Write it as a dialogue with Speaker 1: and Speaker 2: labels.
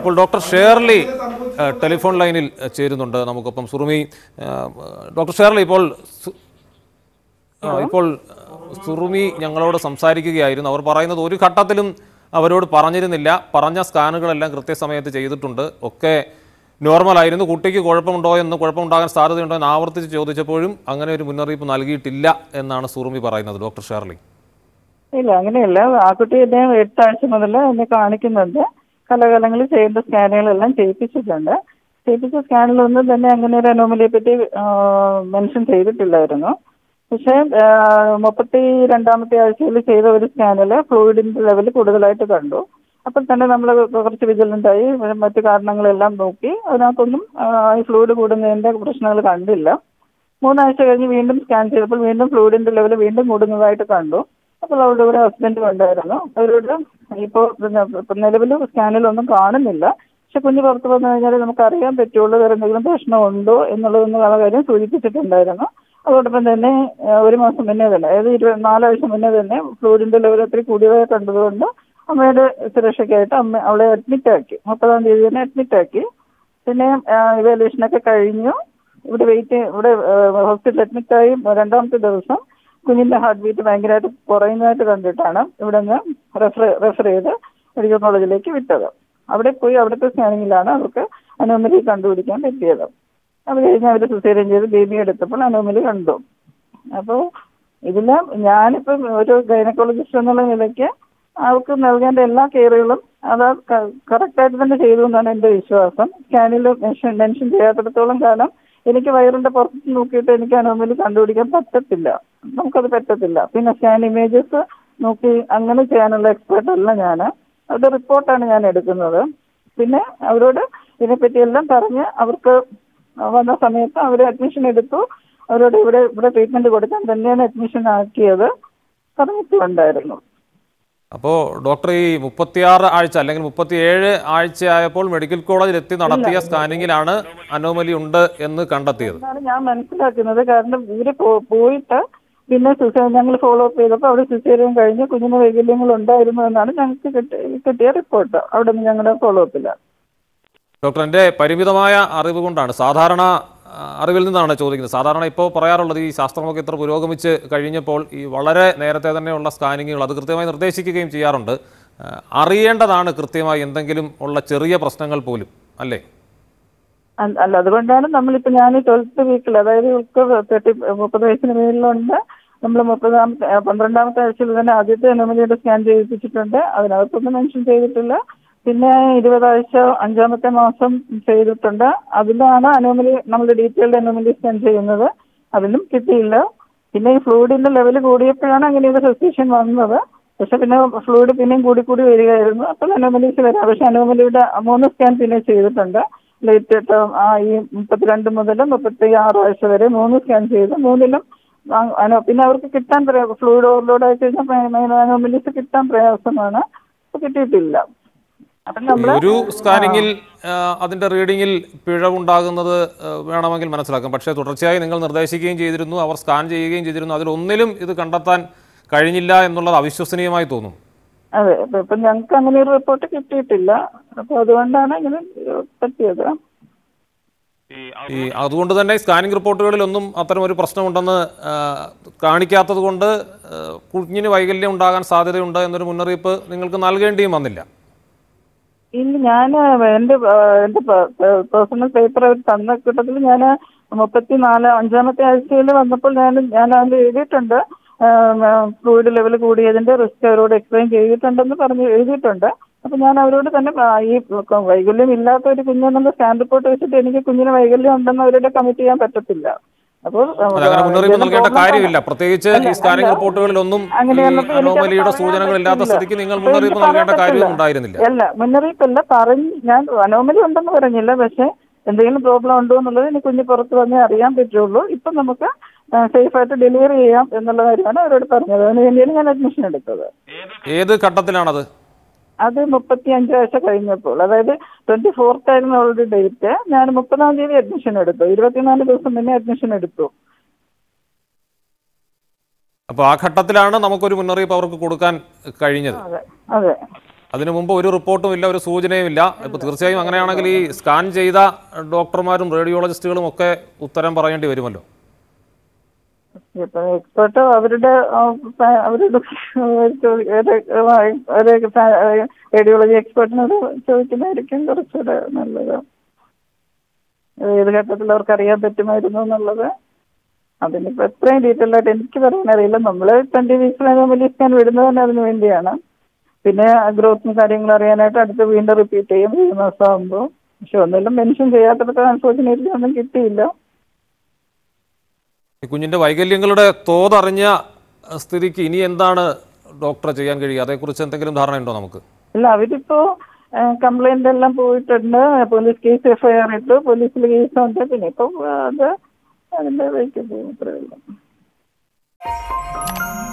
Speaker 1: ഇപ്പോൾ ഡോക്ടർ ഷേർലി ഏഹ്, ടെലിഫോൺ ലൈനിൽ ഏഹ്, ചേരുന്നുണ്ട് നമുക്കൊപ്പം സുറുമി ഏഹ്, ഡോക്ടർ ഷേർലി ഇപ്പോൾ സു- ആ, ഇപ്പോൾ ഏഹ്, സുറുമി ഞങ്ങളോട് സംസാരിക്കുകയായിരുന്നു അവർ പറയുന്നത് ഒരു ഘട്ടത്തിലും അവരോട് പറഞ്ഞിരുന്നില്ല പറഞ്ഞ സ്കാനുകളെല്ലാം കൃത്യസമയത്ത് ചെയ്തിട്ടുണ്ട് ഒക്കെ നോർമൽ ആയിരുന്നു കുട്ടിക്ക് കുഴപ്പമുണ്ടോ എന്ന് കുഴപ്പമുണ്ടാകാൻ സാധ്യതയുണ്ടോ എന്ന് ആവർത്തിച്ച് ചോദിച്ചപ്പോഴും അങ്ങനെ ഒരു മുന്നറിയിപ്പ് നൽകിയിട്ടില്ല എന്നാണ് സുറുമി പറയുന്നത് ഡോക്ടർ ഷേർലി
Speaker 2: ഇല്ല അങ്ങനെയല്ല ആ കുട്ടി എന്നെ എട്ടാഴ്ച മുതൽ എന്നെ കാണിക്കുന്നുണ്ട് കലകാലങ്ങളിൽ ചെയ്യേണ്ട സ്കാനുകളെല്ലാം ചെയ്യിപ്പിച്ചിട്ടുണ്ട് ചെയ്യിപ്പിച്ച സ്കാനിലൊന്നും തന്നെ അങ്ങനെ ഒരു അനോമലിയെ പറ്റി മെൻഷൻ ചെയ്തിട്ടില്ലായിരുന്നു പക്ഷേ ആ, മുപ്പത്തി രണ്ടാമത്തെ ആഴ്ചയിൽ ചെയ്ത ഒരു സ്കാനിൽ ഫ്ലൂയിഡിന്റെ ലെവൽ കൂടുതലായിട്ട് കണ്ടു അപ്പോൾ തന്നെ നമ്മൾ കുറച്ച് വിജിലൻ്റ് ആയി മറ്റു കാരണങ്ങളെല്ലാം നോക്കി അതിനകത്തൊന്നും ആ, ഈ ഫ്ലൂയിഡ് കൂടുന്നതിന്റെ പ്രശ്നങ്ങൾ കണ്ടില്ല മൂന്നാഴ്ച കഴിഞ്ഞ് വീണ്ടും സ്കാൻ ചെയ്തപ്പോൾ വീണ്ടും ഫ്ലൂയിഡിന്റെ ലെവൽ വീണ്ടും കൂടുന്നതായിട്ട് കണ്ടു അപ്പോൾ അവരുടെ ഒരു ഹസ്ബൻഡ് ഉണ്ടായിരുന്നു അവരോട് ഇപ്പോൾ നിലവിൽ സ്കാനിലൊന്നും കാണുന്നില്ല പക്ഷെ കുഞ്ഞ് പുറത്ത് വന്നു കഴിഞ്ഞാൽ നമുക്ക് അറിയാൻ പറ്റുള്ളൂ വേറെ എന്തെങ്കിലും പ്രശ്നമുണ്ടോ എന്നുള്ളതെന്നുള്ള കാര്യം സൂചിപ്പിച്ചിട്ടുണ്ടായിരുന്നു അതോടൊപ്പം തന്നെ ആ, ഒരു മാസം മുന്നേ തന്നെ അതായത് ഇരുപത് നാലാഴ്ച മുന്നേ തന്നെ ഫ്ലൂയിഡിന്റെ ലെവൽ ഒത്തിരി കൂടിയതായി കണ്ടതുകൊണ്ട് അമ്മയുടെ സുരക്ഷയ്ക്കായിട്ട് അമ്മ അവളെ അഡ്മിറ്റ് ആക്കി മുപ്പതാം തീയതി തന്നെ അഡ്മിറ്റ് ആക്കി പിന്നെ ഇവാലുവേഷനൊക്കെ കഴിഞ്ഞു ഇവിടെ വെയിറ്റ് ഇവിടെ ഹോസ്പിറ്റലിൽ അഡ്മിറ്റ് ആയി രണ്ടാമത്തെ ദിവസം കുഞ്ഞിന്റെ ഹാർട്ട് ബീറ്റ് ഭയങ്കരമായിട്ട് കുറയുന്നതായിട്ട് കണ്ടിട്ടാണ് ഇവിടെ നിന്ന് റെഫർ റെഫർ ചെയ്ത് മെഡിക്കൽ കോളേജിലേക്ക് വിട്ടത് അവിടെ പോയി അവിടുത്തെ സ്കാനിങ്ങിലാണ് അവർക്ക് അനോമലി കണ്ടുപിടിക്കാൻ പറ്റിയത് അത് കഴിഞ്ഞ് അവർ സിസേറിയൻ ചെയ്ത് ബേബി എടുത്തപ്പോൾ അനോമലി കണ്ടു അപ്പോൾ ഇതില് ഞാനിപ്പം ഒരു ഗൈനക്കോളജിസ്റ്റ് എന്നുള്ള നിലയ്ക്ക് അവർക്ക് നൽകേണ്ട എല്ലാ കെയറുകളും അത് കറക്റ്റായിട്ട് തന്നെ ചെയ്തു എന്നാണ് എൻ്റെ വിശ്വാസം സ്കാനിൽ മെൻഷൻ മെൻഷൻ ചെയ്യാത്തിടത്തോളം കാലം എനിക്ക് വയറിന്റെ പുറത്ത് നോക്കിയിട്ട് എനിക്ക് അനോമലി കണ്ടുപിടിക്കാൻ പറ്റത്തില്ല നമുക്കത് പറ്റത്തില്ല പിന്നെ സ്കാൻ ഇമേജസ് നോക്കി അങ്ങനെ ചെയ്യാനുള്ള എക്സ്പേർട്ട് അല്ല ഞാൻ അവരുടെ റിപ്പോർട്ടാണ് ഞാൻ എടുക്കുന്നത് പിന്നെ അവരോട് ഇതിനെപ്പറ്റി എല്ലാം പറഞ്ഞ് അവർക്ക് വന്ന സമയത്ത് അവർ അഡ്മിഷൻ എടുത്തു അവരോട് ഇവിടെ ഇവിടെ ട്രീറ്റ്മെന്റ് കൊടുക്കാൻ തന്നെയാണ് അഡ്മിഷൻ ആക്കിയത് പറഞ്ഞിട്ടുണ്ടായിരുന്നു
Speaker 1: അപ്പോൾ ഡോക്ടർ ഈ മുപ്പത്തിയാറ് ആഴ്ച അല്ലെങ്കിൽ മുപ്പത്തിയേഴ് ആഴ്ചയായപ്പോൾ മെഡിക്കൽ കോളേജിൽ എത്തി നടത്തിയ സ്കാനിങ്ങിലാണ് അനോമലി ഉണ്ട് എന്ന് കണ്ടെത്തിയത്
Speaker 2: എന്നാണ് ഞാൻ മനസ്സിലാക്കുന്നത് കാരണം ഇവര് പോ- പോയിട്ട് പിന്നെ സിസേ ഞങ്ങൾ ഫോളോ അപ്പ് ചെയ്തപ്പോൾ അവിടെ സിസേറിയൻ കഴിഞ്ഞ് കുഞ്ഞിന് വൈകല്യങ്ങൾ ഉണ്ടായിരുന്നു എന്നാണ് ഞങ്ങൾക്ക് കിട്ടി- കിട്ടിയ റിപ്പോർട്ട് അവിടെ നിന്ന് ഞങ്ങളുടെ ഫോളോ അപ്പില്ല
Speaker 1: ഡോക്ടർ എൻ്റെ പരിമിതമായ അറിവ് കൊണ്ടാണ് സാധാരണ ആ, അറിവിൽ നിന്നാണ് ചോദിക്കുന്നത് സാധാരണ ഇപ്പോൾ പറയാറുള്ളത് ഈ ശാസ്ത്രമൊക്കെ ഇത്ര പുരോഗമിച്ച് കഴിഞ്ഞപ്പോൾ ഈ വളരെ നേരത്തെ തന്നെയുള്ള സ്കാനിങ്ങുകൾ അത് കൃത്യമായി നിർദ്ദേശിക്കുകയും ചെയ്യാറുണ്ട് ആ, അറിയേണ്ടതാണ് കൃത്യമായി എന്തെങ്കിലും ഉള്ള ചെറിയ പ്രശ്നങ്ങൾ പോലും അല്ലേ
Speaker 2: അല്ല അല്ല, അതുകൊണ്ടാണ് നമ്മളിപ്പോ ഞാൻ ട്വൽത്ത് വീക്കിൽ അതായത് ഇവൾക്ക് തേർട്ടി മുപ്പത് വയസ്സിന് മേലിലുണ്ട് നമ്മൾ മുപ്പതാമത്തെ ആ, പന്ത്രണ്ടാമത്തെ ആഴ്ചയിൽ തന്നെ ആദ്യത്തെ അനോമലിയുടെ സ്കാൻ ചെയ്യിപ്പിച്ചിട്ടുണ്ട് അതിനകത്തൊന്നും മെൻഷൻ ചെയ്തിട്ടില്ല പിന്നെ ഇരുപതാഴ്ച അഞ്ചാമത്തെ മാസം ചെയ്തിട്ടുണ്ട് അതിലാണ് അനോമലി നമ്മൾ ഡീറ്റെയിൽഡ് അനോമലി സ്കാൻ ചെയ്യുന്നത് അതിലും കിട്ടിയില്ല പിന്നെ ഈ ഫ്ലൂയിഡിന്റെ ലെവൽ കൂടിയപ്പോഴാണ് അങ്ങനെ ഒരു സസ്പീഷൻ വന്നത് പക്ഷെ പിന്നെ ഫ്ലൂയിഡ് പിന്നെയും കൂടി കൂടി വരികയായിരുന്നു അപ്പോൾ അനോമലീസ് വരാം പക്ഷെ അനോമലിയുടെ മൂന്ന് സ്കാൻ പിന്നെ ചെയ്തിട്ടുണ്ട് ലേറ്റ് ആ ഈ മുപ്പത്തിരണ്ട് മുതൽ മുപ്പത്തി ആറ് ആഴ്ച വരെ മൂന്ന് സ്കാൻ ചെയ്തു മൂന്നിലും ആ, അനോ പിന്നെ അവർക്ക് കിട്ടാൻ പ്രയാസം ഫ്ലൂയിഡ് ഓവർലോഡ് ആയി കഴിഞ്ഞാൽ അനോമലീസ് കിട്ടാൻ പ്രയാസമാണ് അപ്പൊ കിട്ടിയിട്ടില്ല അപ്പം നമ്മൾ
Speaker 1: ഒരു സ്കാനിങ്ങിൽ ആ, അതിന്റെ റീഡിങ്ങിൽ പിഴവുണ്ടാകുന്നത് ആ, വേണമെങ്കിൽ മനസ്സിലാക്കാം പക്ഷേ തുടർച്ചയായി നിങ്ങൾ നിർദ്ദേശിക്കുകയും ചെയ്തിരുന്നു അവർ സ്കാൻ ചെയ്യുകയും ചെയ്തിരുന്നു അതിലൊന്നിലും ഇത് കണ്ടെത്താൻ കഴിഞ്ഞില്ല എന്നുള്ളത് അവിശ്വസനീയമായി തോന്നും
Speaker 2: അതെ അപ്പൊ ഇപ്പൊ ഞങ്ങൾക്ക് അങ്ങനെ ഒരു റിപ്പോർട്ട് കിട്ടിയിട്ടില്ല അപ്പൊ അതുകൊണ്ടാണ് ഇങ്ങനെ പറ്റിയത്
Speaker 1: ഈ അതുകൊണ്ട് തന്നെ സ്കാനിംഗ് റിപ്പോർട്ടുകളിലൊന്നും അത്തരം ഒരു പ്രശ്നമുണ്ടെന്ന് ആ, കാണിക്കാത്തത് കൊണ്ട് ആ, കുഞ്ഞിന് വൈകല്യം ഉണ്ടാകാൻ സാധ്യതയുണ്ട് എന്നൊരു മുന്നറിയിപ്പ് നിങ്ങൾക്ക് നൽകേണ്ടിയും വന്നില്ല
Speaker 2: ഇല്ല ഞാൻ എന്റെ ആ, എന്റെ പേഴ്സണൽ പേപ്പർ അവർ തന്ന കൂട്ടത്തിൽ ഞാൻ മുപ്പത്തിനാല് അഞ്ചാമത്തെ ആഴ്ചയിൽ വന്നപ്പോൾ ഞാൻ ഞാൻ അതിൽ എഴുതിയിട്ടുണ്ട് ഫ്ലൂയിഡ് ലെവൽ കൂടിയതിന്റെ റിസ്ക് അവരോട് എക്സ്പ്ലെയിൻ ചെയ്തിട്ടുണ്ടെന്ന് പറഞ്ഞ് എഴുതിയിട്ടുണ്ട് അപ്പൊ ഞാൻ അവരോട് തന്നെ ആ, ഈ വൈകല്യം ഇല്ലാത്ത ഒരു കുഞ്ഞെന്നുള്ള സ്കാൻ റിപ്പോർട്ട് വെച്ചിട്ട് എനിക്ക് കുഞ്ഞിന് വൈകല്യം ഉണ്ടെന്ന് അവരുടെ കമ്മിറ്റ് ചെയ്യാൻ പറ്റത്തില്ല അപ്പോൾ
Speaker 1: അല്ല, അങ്ങനെ മുന്നറിയിപ്പ് നൽകേണ്ട കാര്യമില്ല പ്രത്യേകിച്ച് ഈ സ്കാനിംഗ് റിപ്പോർട്ടുകളിലൊന്നും ഈ
Speaker 2: അങ്ങനെയാണെന്നപ്പോൾ എനിക്കത്
Speaker 1: അനോമലിയുടെ
Speaker 2: പറയാൻ
Speaker 1: സൂചനകളില്ലാത്ത
Speaker 2: പറ്റില്ല.
Speaker 1: സ്ഥിതിക്ക് നിങ്ങൾ
Speaker 2: അപ്പോൾ
Speaker 1: മുന്നറിയിപ്പ്
Speaker 2: എനിക്ക്
Speaker 1: നൽകേണ്ട
Speaker 2: പറയാൻ
Speaker 1: കാര്യവും
Speaker 2: പറ്റില്ല.
Speaker 1: ഉണ്ടായിരുന്നില്ല
Speaker 2: അല്ല മുന്നറിയിപ്പല്ല പറഞ്ഞ് ഞാൻ അനോമലി ഉണ്ടെന്ന് പറഞ്ഞില്ല പക്ഷെ എന്തെങ്കിലും പ്രോബ്ലം ഉണ്ടോ എന്നുള്ളത് ഇനി കുഞ്ഞ് പുറത്ത് വന്നേ അറിയാൻ പറ്റുള്ളൂ ഇപ്പൊ നമുക്ക് സേഫ് ആയിട്ട് ഡെലിവറി ചെയ്യാം എന്നുള്ള കാര്യമാണ് അവരോട് പറഞ്ഞത് അതിന് വേണ്ടിയാണ് ഞാൻ അഡ്മിഷൻ എടുത്തത്
Speaker 1: ഏത് ഘട്ടത്തിലാണത്
Speaker 2: അത് മുപ്പത്തി അഞ്ചാഴ്ച കഴിഞ്ഞപ്പോൾ അതായത് ട്വന്റി ഫോർത്ത് ആയിരുന്നു അവളുടെ ഡേറ്റ് ഞാൻ മുപ്പതാം തീയതി അഡ്മിഷൻ എടുത്തു ഇരുപത്തിനാല് ദിവസം മുന്നേ അഡ്മിഷൻ എടുത്തു
Speaker 1: അപ്പോൾ ആ ഘട്ടത്തിലാണ് നമുക്കൊരു മുന്നറിയിപ്പ് അവർക്ക് കൊടുക്കാൻ കഴിഞ്ഞത്
Speaker 2: അതെ അതെ
Speaker 1: അതിനു മുമ്പ് ഒരു റിപ്പോർട്ടും ഇല്ല ഒരു സൂചനയും ഇല്ല ഇപ്പോൾ തീർച്ചയായും അങ്ങനെയാണെങ്കിൽ ഈ സ്കാൻ ചെയ്ത ഡോക്ടർമാരും റേഡിയോളജിസ്റ്റുകളും ഒക്കെ ഉത്തരം പറയേണ്ടി വരുമല്ലോ
Speaker 2: ഇപ്പൊ എക്സ്പേർട്ട് അവരുടെ ആ, പ- അവരുടെ റേഡിയോളജി എക്സ്പേർട്ടിനോട് ചോദിക്കുന്നതായിരിക്കും കുറച്ചുകൂടെ നല്ലത് ഏത് ഘട്ടത്തിൽ അവർക്ക് അറിയാൻ പറ്റുമായിരുന്നു എന്നുള്ളത് അതിനിപ്പോ എത്രയും ഡീറ്റെയിൽ ആയിട്ട് എനിക്ക് പറയാൻ അറിയില്ല നമ്മൾ ട്വന്റി വീക്സിനകം വലിയ സ്കാൻ വിടുന്നത് തന്നെ അതിന് വേണ്ടിയാണ് പിന്നെ ഗ്രോത്തും കാര്യങ്ങളും അറിയാനായിട്ട് അടുത്ത് വീണ്ടും റിപ്പീറ്റ് ചെയ്യും ഏഴ് മാസം ആകുമ്പോൾ പക്ഷെ ഒന്നെല്ലാം മെൻഷൻ ചെയ്യാത്തടത്ത് അൺഫോർച്ചുനേറ്റ്ലി ഒന്നും കിട്ടിയില്ല
Speaker 1: ഈ കുഞ്ഞിന്റെ വൈകല്യങ്ങളുടെ തോതറിഞ്ഞ സ്ഥിതിക്ക് ഇനി എന്താണ് ഡോക്ടറെ ചെയ്യാൻ കഴിയുക അതേക്കുറിച്ച് എന്തെങ്കിലും ധാരണയുണ്ടോ നമുക്ക്
Speaker 2: ഇല്ല അവരിപ്പോ കംപ്ലൈന്റ് എല്ലാം പോയിട്ടുണ്ട് പോലീസ് കേസ് എഫ്ഐആർ ഇട്ടു പോലീസിൽ കേസുണ്ട് പിന്നെ ഇപ്പൊ അത് അതിന്റെ വഴിക്ക് പോകും അത്രേ ഉള്ളൂ